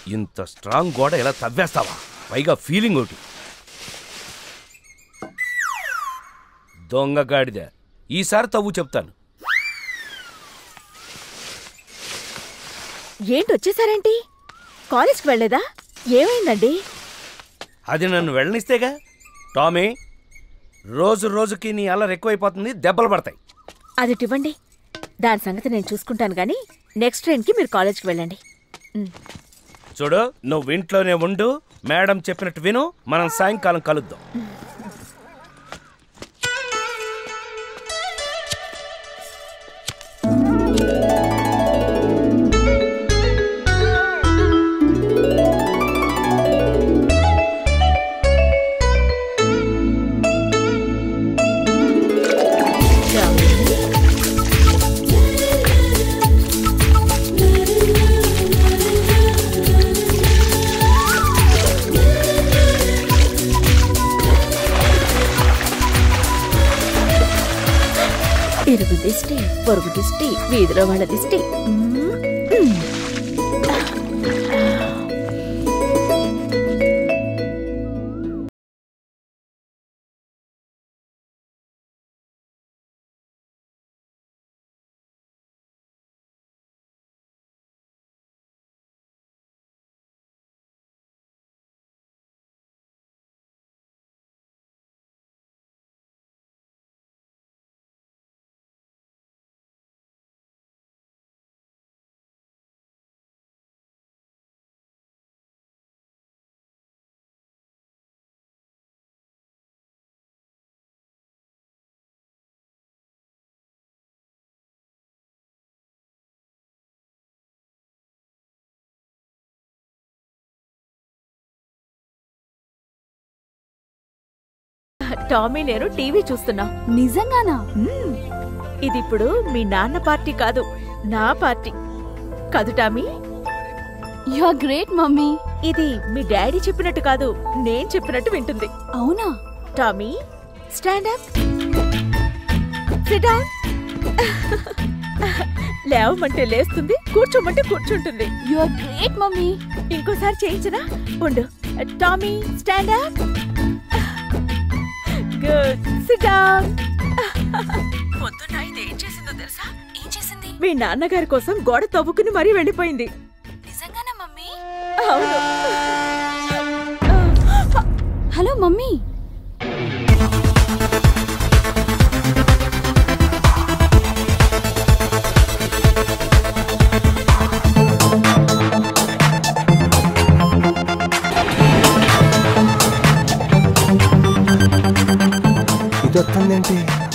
ఇంత స్ట్రాంగ్ గోడ ఎలా తవ్వేస్తావా పైగా ఫీలింగ్ ఒకటి దొంగ గాడిద ఈసారి తవ్వు చెప్తాను ఏంటి వచ్చేసారేంటి కాలేజ్కి వెళ్ళలేదా ఏమైందండి అది నన్ను వెళ్ళనిస్తేగా టామీ రోజు రోజుకి నీ అల్లరి ఎక్కువైపోతుంది దెబ్బలు పడతాయి అది ఇవ్వండి దాని సంగతి నేను చూసుకుంటాను గానీ నెక్స్ట్ ట్రైన్కి మీరు కాలేజ్కి వెళ్ళండి చూడు నువ్వు ఇంట్లోనే ఉండు మేడం చెప్పినట్టు విను మనం సాయంకాలం కలుద్దాం ఇరుగు దిష్టి పొరుగు దిష్టి వీధిలో వాళ్ళ దిష్టి మ్మ్. టామీ నేను టీవీ చూస్తున్నా నిజంగానా మ్మ్. ఇది ఇప్పుడు మీ నాన్న పార్టీ కాదు నా పార్టీ కాదు Tommy you are great mummy ఇది మీ డాడీ చెప్పినట్టు కాదు నేను చెప్పినట్టు వింటుంది అవునా Tommy stand up sit down లేవమంటే లేస్తుంది కూర్చోమంటే కూర్చుంటుంది యు ఆర్ గ్రేట్ మమ్మీ ఇంకోసారి చేయించనా ఉండు Tommy stand up good sit down పొద్దున్న ఇది ఏం చేసిందో తెలుసా ఏం చేసింది మీ నాన్నగారి కోసం గోడ తవ్వుకుని మరీ వెళ్ళిపోయింది నిజంగానా మమ్మీ అవును హలో మమ్మీ ఇది వస్తుందేంటి